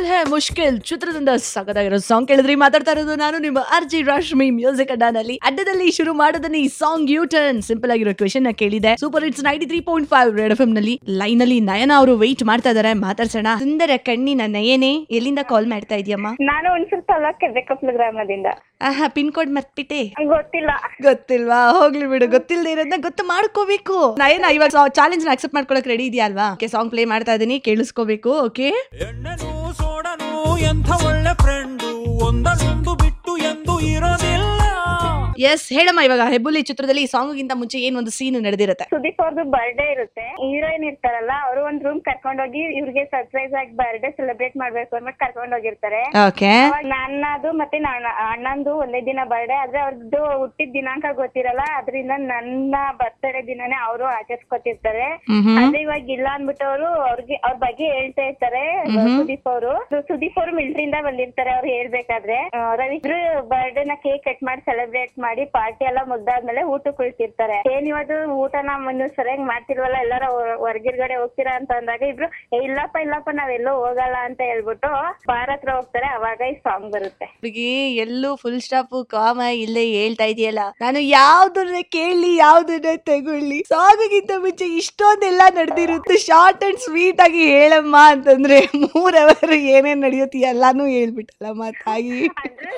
ಹೇ ಮುಷ್ಕಿಲ್ ಚಿತ್ರದಿಂದ ಸಖತ್ತಾಗಿರೋ ಸಾಂಗ್ ಕೇಳಿದ್ರಿ ಮಾತಾಡ್ತಾ ಇರೋದು ನಾನು ನಿಮ್ಮ ಅರ್ಜಿ ರಶ್ಮಿ ಮ್ಯೂಸಿಕ್ ಅಡ್ಡಾನಲ್ಲಿ ಅಡ್ಡದಲ್ಲಿ ಶುರು ಮಾಡೋದನ್ನ ಈ ಸಾಂಗ್ ಯೂ ಟರ್ನ್ ಸಿಂಪಲ್ ಆಗಿರೋ ಕ್ವೆಶನ್ ನ ಕೇಳಿದೆ super hits ninety three point five red F M ನಲ್ಲಿ ಲೈನ್ ಅಲ್ಲಿ ನಯನ ಅವರು ವೆಯ್ಟ್ ಮಾಡ್ತಾ ಇದಾರೆ ಮಾತಾಡ್ಸೋಣ ಸುಂದರ ಕಣ್ಣಿನ ನಯನೇ ಎಲ್ಲಿಂದ ಕಾಲ್ ಮಾಡ್ತಾ ಇದೀಯಮ್ಮ ನಾನು ಒಂದ್ಸಲ ತಾಲೂಕ್ ಕೆಬ್ಬೆಕಪ್ಲ ಗ್ರಾಮದಿಂದ ಆಹಾ ಪಿನ್ ಕೋಡ್ ಮರ್ತ್ಬಿಟ್ಟೆ ಗೊತ್ತಿಲ್ಲ ಗೊತ್ತಿಲ್ವಾ ಹೋಗ್ಲಿ ಬಿಡು ಗೊತ್ತಿಲ್ಲದೆ ಇರೋದನ್ನ ಗೊತ್ತು ಮಾಡ್ಕೋಬೇಕು ನಯನ ಇವಾಗ ಚಾಲೆಂಜ್ ನ ಅಕ್ಸೆಪ್ಟ್ ಮಾಡ್ಕೊಳಕ್ ರೆಡಿ ಇದೆಯಾ ಅಲ್ವಾ ಸಾಂಗ್ ಪ್ಲೇ ಮಾಡ್ತಾ ಇದೀನಿ ಕೇಳಿಸ್ಕೋಬೇಕು ಓಕೆ ಎಣ್ಣೆನು ಸೋಡನು ಎಂಥ ಒಳ್ಳೆ ಫ್ರೆಂಡು ಒಂದನ್ನೊಂದು ಬಿಟ್ಟು ಎಂದು ಇರೋದಿಲ್ಲ ಎಸ್ ಹೇಳಮ್ಮ ಇವಾಗ ಹೆಬ್ಬುಲಿ ಚಿತ್ರದಲ್ಲಿ ಈ ಸಾಂಗ್ ಗಿಂತ ಮುಂಚೆ ಏನ್ ಒಂದು ಸೀನ್ ನಡೆದಿರುತ್ತೆ ಸುದೀಪ್ ಅವ್ರದ್ದು ಬರ್ಡೇ ಇರುತ್ತೆ ಹೀರೋಯಿನ್ ಇರ್ತಾರಲ್ಲ ಅವರು ಒಂದ್ ರೂಮ್ ಕರ್ಕೊಂಡೋಗಿ ಇವ್ರಿಗೆ ಸರ್ಪ್ರೈಸ್ ಆಗಿ ಬರ್ಡೇ ಸೆಲೆಬ್ರೇಟ್ ಮಾಡ್ಬೇಕು ಅಂದ್ಬಿಟ್ಟು ಕರ್ಕೊಂಡ್ ಹೋಗಿರ್ತಾರೆ ಓಕೆ ಅವಾಗ ನನ್ನದು ಮತ್ತೆ ನನ್ನ ಅಣ್ಣಂದು ಒಂದೇ ದಿನ ಬರ್ಡೇ ಆದ್ರೆ ಅವ್ರದ್ದು ಹುಟ್ಟಿದ ದಿನಾಂಕ ಗೊತ್ತಿರಲ್ಲ ಅದರಿಂದ ನನ್ನ ಬರ್ತಡೇ ದಿನನೇ ಅವರು ಆಚರಿಸ್ಕೊತಿರ್ತಾರೆ ಆದ್ರೆ ಇವಾಗ ಇಲ್ಲ ಅಂದ್ಬಿಟ್ಟು ಅವರು ಅವ್ರಿಗೆ ಅವ್ರ ಬಗ್ಗೆ ಹೇಳ್ತಾ ಇರ್ತಾರೆ ಸುದೀಪ್ ಅವರು ಸುದೀಪ್ ಅವರು ಮಿಲಿಟರಿಯಿಂದ ಬಂದಿರ್ತಾರೆ ಅವ್ರು ಹೇಳ್ಬೇಕಾದ್ರೆ ಆ, ರವಿದ್ರು ಬರ್ಡೇ ನ ಕೇಕ್ ಕಟ್ ಮಾಡಿ ಸೆಲೆಬ್ರೇಟ್ ಮಾಡಿ ಪಾರ್ಟಿ ಎಲ್ಲ ಮುಗ್ದಾದ್ಮೇಲೆ ಊಟ ಕುಳಿತಿರ್ತಾರೆ ಏನ್ ಇವತ್ತು ಊಟನ ಮುಂದೆ ಸರಿಯಾಗಿ ಮಾಡ್ತಿಲ್ವಲ್ಲ ಎಲ್ಲಾರ ಹೊರಗಿರ್ಗಡೆ ಹೋಗ್ತೀರಾ ಅಂತ ಅಂದಾಗ ಇಬ್ರು "ಏ, ಇಲ್ಲಪ್ಪ ಇಲ್ಲಪ್ಪ ನಾವೆಲ್ಲೋ ಹೋಗಲ್ಲ ಅಂತ ಹೇಳ್ಬಿಟ್ಟು ಬಾರ್ ಹತ್ರ ಹೋಗ್ತಾರೆ ಅವಾಗ ಈ ಸಾಂಗ್ ಬರುತ್ತೆ ಹುಡುಗಿ ಎಲ್ಲೂ ಫುಲ್ ಸ್ಟಾಪ್ ಕಾಮ ಇಲ್ಲೇ ಹೇಳ್ತಾ ಇದೆಯಲ್ಲ ನಾನು ಯಾವ್ದನ್ನ ಕೇಳಿ ಯಾವ್ದನ್ನ ತಗೊಳ್ಳಿ ಸಾಂಗಿಗಿಂತ ಮುಂಚೆ ಇಷ್ಟೊಂದೆಲ್ಲ ನಡೆದಿರುತ್ತೆ ಶಾರ್ಟ್ ಅಂಡ್ ಸ್ವೀಟ್ ಆಗಿ ಹೇಳಮ್ಮ ಅಂತಂದ್ರೆ ಮೂರ್ ಅವರ್ ಏನೇನ್ ನಡೆಯುತ್ತೆ ಎಲ್ಲಾನು ಹೇಳ್ಬಿಟ್ಟಲ್ಲಮ್ಮ ತಾಯಿ ಅಂದ್ರೆ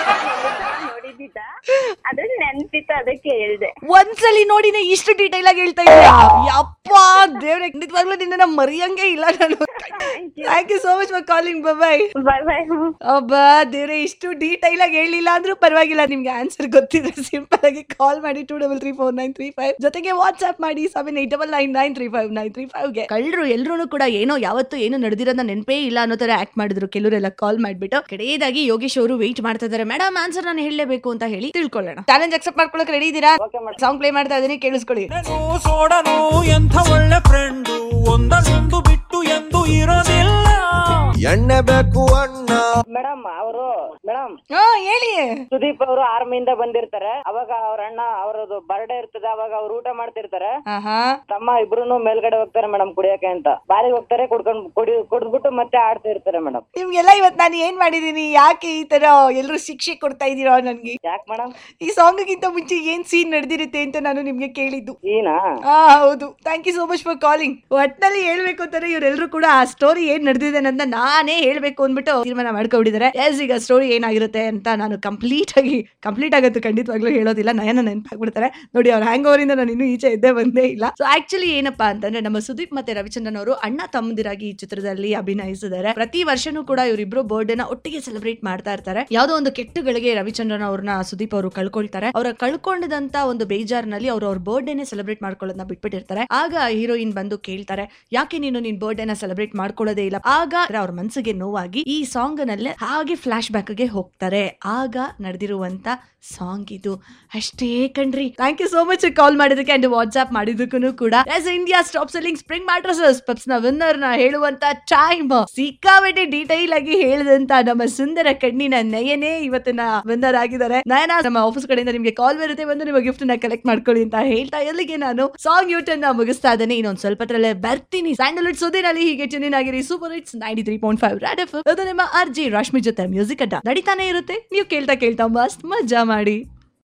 ನೋಡಿದ್ದ ಅದ್ರ ನೆನ್ಪಿತ್ತು ಅದಕ್ಕೆ ಹೇಳ್ದೆ ಒಂದ್ಸಲಿ ನೋಡಿನೇ ಇಷ್ಟು ಡೀಟೈಲ್ ಆಗಿ ಹೇಳ್ತಾ ಇದ್ದೆ ಯಪ್ಪ ದೇವ್ರೆ ಖಂಡಿತವಾಗ್ಲೂ ನಿನ್ನ ಮರಿಯಂಗೆ ಇಲ್ಲ ನಾನು thank you so much for calling bye bye bye ಒಬ್ಬ ದೇವ್ರೆ ಇಷ್ಟು ಡೀಟೈಲ್ ಆಗಿ ಹೇಳಿಲ್ಲ ಅಂದ್ರೂ ಪರವಾಗಿಲ್ಲ ನಿಮ್ಗೆ ಆನ್ಸರ್ ಗೊತ್ತಿದ್ರೆ ಸಿಂಪಲ್ ಆಗಿ ಕಾಲ್ ಮಾಡಿ two double three four nine three five ಜೊತೆಗೆ ವಾಟ್ಸ್ಆಪ್ ಮಾಡಿ seven eight double nine nine three five nine three ಫೈವ್ಗೆ ಕಳ್ಳರು ಎಲ್ಲರೂ ಕೂಡ ಏನೋ ಯಾವತ್ತು ಏನು ನಡೆದಿರೋದ ನೆನಪೇ ಇಲ್ಲ ಅನ್ನೋ ತರ ಆಕ್ಟ್ ಮಾಡಿದ್ರು ಕೆಲವರೆಲ್ಲ ಕಾಲ್ ಮಾಡ್ಬಿಟ್ಟು ಕಡೆಯದಾಗಿ ಯೋಗೇಶ್ ಅವರು ವೆಯ್ಟ್ ಮಾಡ್ತಾ ಇದಾರೆ ಮೇಡಮ್ ಆನ್ಸರ್ ನಾನು ಹೇಳಲೇಬೇಕು ಅಂತ ಹೇಳಿ ತಿಳ್ಕೊಳ್ಳೋಣ ಚಾಲೆಂಜ್ ಅಕ್ಸೆಪ್ಟ್ ಮಾಡ್ಕೊಳಕ್ ರೆಡಿ ಇದ್ದೀರಾ ಸಾಂಗ್ ಪ್ಲೇ ಮಾಡ್ತಾ ಇದೀನಿ ಕೇಳಿಸ್ಕೊಳ್ಳಿ ಎಣ್ಣೆನು ಸೋಡನು ಎಂಥ ಒಳ್ಳೆ ಫ್ರೆಂಡು ಒಂದನ್ನೊಂದು ಬಿಟ್ಟು ಎಂದು ಇರೋದಿಲ್ಲ ಎಣ್ಣೆ ಬೇಕು ಅಣ್ಣ ಮೇಡಮ್ ಅವರು ಮೇಡಮ್ ಹಾ ಹೇಳಿ ಸುದೀಪ್ ಅವರು ಆರ್ಮಿಯಿಂದ ಬಂದಿರ್ತಾರೆ ಅವಾಗ ಅವ್ರ ಅಣ್ಣ ಅವ್ರದ್ದು ಬರ್ಡೇ ಇರ್ತದೆ ಅವಾಗ ಅವ್ರು ಊಟ ಮಾಡ್ತಿರ್ತಾರೆ ಆಹಾ ತಮ್ಮ ಇಬ್ರು ಮೇಲ್ಗಡೆ ಹೋಗ್ತಾರೆ ಮೇಡಮ್ ಕುಡಿಯಕ್ಕೆ ಅಂತ ಬಾರಿಗೆ ಹೋಗ್ತಾರೆ ಕುಡ್ಕೊಂಡ್ ಕುಡಿ ಕುಡ್ದ್ಬಿಟ್ಟು ಮತ್ತೆ ಆಡ್ತಾ ಇರ್ತಾರೆ ಮೇಡಮ್ ನಿಮ್ಗೆಲ್ಲ ಇವತ್ ನಾನು ಏನ್ ಮಾಡಿದೀನಿ ಯಾಕೆ ಈ ತರ ಎಲ್ರು ಶಿಕ್ಷೆ ಕೊಡ್ತಾ ಇದೀರೋ ನನ್ಗೆ ಯಾಕೆ ಮೇಡಮ್ ಈ ಸಾಂಗ್ಗಿಂತ ಮುಂಚೆ ಏನ್ ಸೀನ್ ನಡೆದಿರುತ್ತೆ ಅಂತ ನಾನು ನಿಮ್ಗೆ ಕೇಳಿದ್ದು ಈನಾ ಆ ಹೌದು thank you so much for calling ಒಟ್ನಲ್ಲಿ ಹೇಳ್ಬೇಕು ಅಂತಾರೆ ಇವರೆಲ್ಲರೂ ಕೂಡ ಆ ಸ್ಟೋರಿ ಏನ್ ನಡೆದಿದೆ ಅಂತ ನಾನೇ ಹೇಳ್ಬೇಕು ಅಂದ್ಬಿಟ್ಟು ತೀರ್ಮಾನ ಮಾಡ್ಕೊಂಡಿದ್ದಾರೆ ಎಸ್ ಈಗ ಸ್ಟೋರಿ ಏನಾಗಿರುತ್ತೆ ಅಂತ ನಾನು ಕಂಪ್ಲೀಟ್ ಆಗಿ ಕಂಪ್ಲೀಟ್ ಆಗತ್ತು ಖಂಡಿತವಾಗ್ಲೂ ಹೇಳೋದಿಲ್ಲ ನಯನ ನೆನಪಾಗ್ಬಿಡ್ತಾರೆ ನೋಡಿ ಅವ್ರ ಹ್ಯಾಂಗ್ ಓವರಿಂದ ನಾನು ಇನ್ನೂ ಈಚೆ ಇದ್ದೇ ಬಂದೇ ಇಲ್ಲ ಸೊ ಆಕ್ಚುಲಿ ಏನಪ್ಪಾ ಅಂತಂದ್ರೆ ನಮ್ಮ ಸುದೀಪ್ ಮತ್ತೆ ರವಿಚಂದ್ರನ್ ಅವರು ಅಣ್ಣ ತಮ್ಮದಿರಾಗಿ ಈ ಚಿತ್ರದಲ್ಲಿ ಅಭಿನಯಿಸಿದ್ದಾರೆ ಪ್ರತಿ ವರ್ಷನೂ ಕೂಡ ಇವರಿಬ್ರು ಬರ್ಡೇನ ಒಟ್ಟಿಗೆ ಸೆಲೆಬ್ರೇಟ್ ಮಾಡ್ತಾ ಇರ್ತಾರೆ ಯಾವ್ದೋ ಒಂದು ಕೆಟ್ಟಗಳಿಗೆ ರವಿಚಂದ್ರನ್ ಅವ್ರನ್ನ ಸುದೀಪ್ ಅವರು ಕಳ್ಕೊಳ್ತಾರೆ ಅವರ ಕಳ್ಕೊಂಡಿದಂತ ಒಂದು ಬೇಜಾರ್ನಲ್ಲಿ ಅವರು ಅವ್ರ ಬರ್ಡೇನೆ ಸೆಲೆಬ್ರೇಟ್ ಮಾಡ್ಕೊಳ್ಳೋದನ್ನ ಬಿಟ್ಬಿಟ್ಟಿರ್ತಾರೆ ಆಗ ಹೀರೋಯಿನ್ ಬಂದು ಕೇಳ್ತಾರೆ ಯಾಕೆ ನೀನು ನಿನ್ ಬರ್ಡೇನ ಸೆಲೆಬ್ರೇಟ್ ಮಾಡ್ಕೊಳ್ಳೋದೇ ಇಲ್ಲ ಆಗ ಅವ್ರ ಮನ್ಸಿಗೆ ನೋವಾಗಿ ಈ ಸಾಂಗ್ ನಲ್ಲೇ ಹಾಗೆ ಫ್ಲಾಶ್ ಬ್ಯಾಕ್ ಗೆ ಹೋಗ್ತಾರೆ ಆಗ ನಡೆದಿರುವಂತ ಸಾಂಗ್ ಇದು ಅಷ್ಟೇ ಕಣ್ರಿ thank you so much call ಮಾಡಿದಕ್ಕೆ ಅಂಡ್ ವಾಟ್ಸ್ಆಪ್ ಮಾಡಿದಕ್ಕೂ ಕೂಡ yes India stop selling spring mattresses ಪಪ್ಸ್ ನ ವಿನ್ನರ್ ನ ಹೇಳುವಂತ ಟೈಮ್ ಸಿಕ್ಕಾಬಟ್ಟೆ ಡೀಟೈಲ್ ಆಗಿ ಹೇಳಿದಂತ ನಮ್ಮ ಸುಂದರ ಕಣ್ಣಿನ ನಯನೇ ಇವತ್ತಿನ ವಿನ್ನರ್ ಆಗಿದ್ದಾರೆ ನಯನ ನಮ್ಮ ಆಫೀಸ್ ಕಡೆಯಿಂದ ನಿಮ್ಗೆ ಕಾಲ್ ಬರುತ್ತೆ ಬಂದು ನಿಮ್ಮ ಗಿಫ್ಟ್ ನ ಕಲೆಕ್ಟ್ ಮಾಡ್ಕೊಳ್ಳಿ ಅಂತ ಹೇಳ್ತಾ ಎಲ್ಲಿಗೆ ನಾನು ಸಾಂಗ್ ಯೂಟನ್ ನ ಮುಗಿಸ್ತಾ ಇದ್ದೇನೆ ಇನ್ನೊಂದ್ ಸ್ವಲ್ಪತ್ರಲ್ಲೇ ಬರ್ತೀನಿ ಸ್ಯಾಂಡಲ್ವುಡ್ ಸುದ್ದಿನಲ್ಲಿ ಹೀಗೆ ಚೆನ್ನಿನ ಆಗಿರಿ super hits ninety three point five red F ಅದು ನಿಮ್ಮ ಅರ್ಜಿ ರಶ್ಮಿ ಜೊತೆ ಮ್ಯೂಸಿಕ್ ಅಡ್ಡ ನಡೀತಾನೆ ಇರುತ್ತೆ ನೀವು ಕೇಳ್ತಾ ಕೇಳ್ತಾ ಮಸ್ತ್ ಮಜಾ ಮಾಡಿ